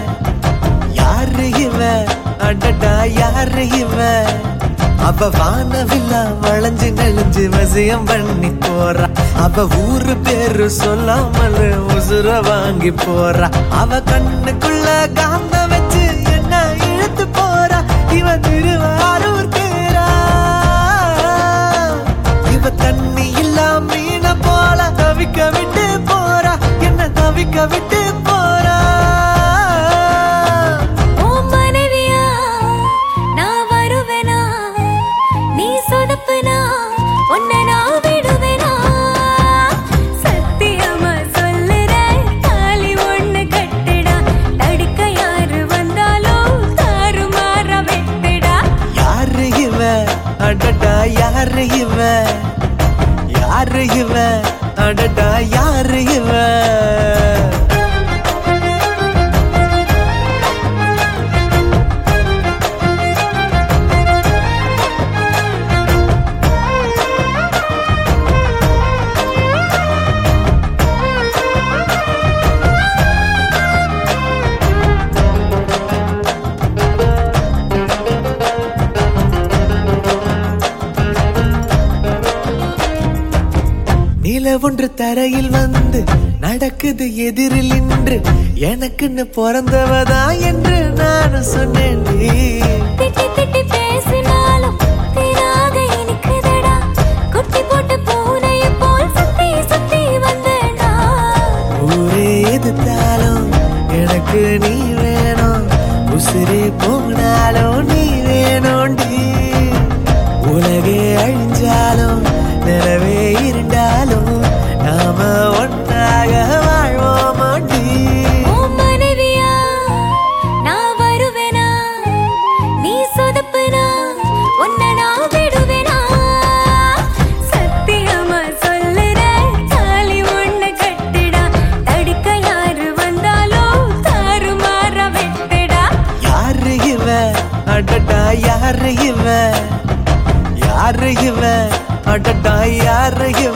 யாரு இவ அடடா யாரு இவ அவ வானவில்லா வளைஞ்சு நெளிஞ்சு வசியம் பண்ணி போறா அவ ஊரு பேரு சொல்லாமல் உசுர வாங்கி போறா அவ கண்ணுக்குள்ள காந்த வச்சு என்ன இழுத்து போறா இவ திருவாரூர் தேரா இவ தண்ணி இல்லா மீன போல தவிக்க விட்டு போறா என்ன தவிக்க விட்டு போறா உன் மனைவியா நான் வருவேனா நீ சொதப்புனா உன்னை நான் விடுவேனா சத்தியமா சொல்லுறேன் தாலி ஒண்ணு கட்டுடா தடுக்க யாரு வந்தாலும் தாறுமாற வெட்டுடா யாரு இவ அடடா யாரு இவ யாரு இவ அடடா யாரு இவ நில ஒன்று தரையில் வந்து நடக்குது எதிரில் நின்று எனக்குன்னு பிறந்தவதா என்று நான் சொன்னேன் திட்டி திட்டி பேசினாலும் தீராக இனிக்குதடா குட்டி போட்ட பூனையை போல் சுத்தி சுத்தி வந்தேனா ஊரே எதிர்த்தாலும் எனக்கு நீ வேணும் உசிரே போனாலும் நீ வேணும்டி உலகே அழிஞ்சாலும் நிலவே இருந்தாலும் நாம ஒன்றாக வாழ்வோமாண்டி உன் மனைவியா நான் வருவேனா நீ சொதப்புனா உன்னை நான் விடுவேனா சத்தியமா சொல்லுறேன் தாலி ஒண்ணு கட்டுடா தடுக்க யாரு வந்தாலும் தாறுமாற வெட்டுடா யாரு இவ அடடா யாரு இவ யாரு இவ அடடா யாரு இவ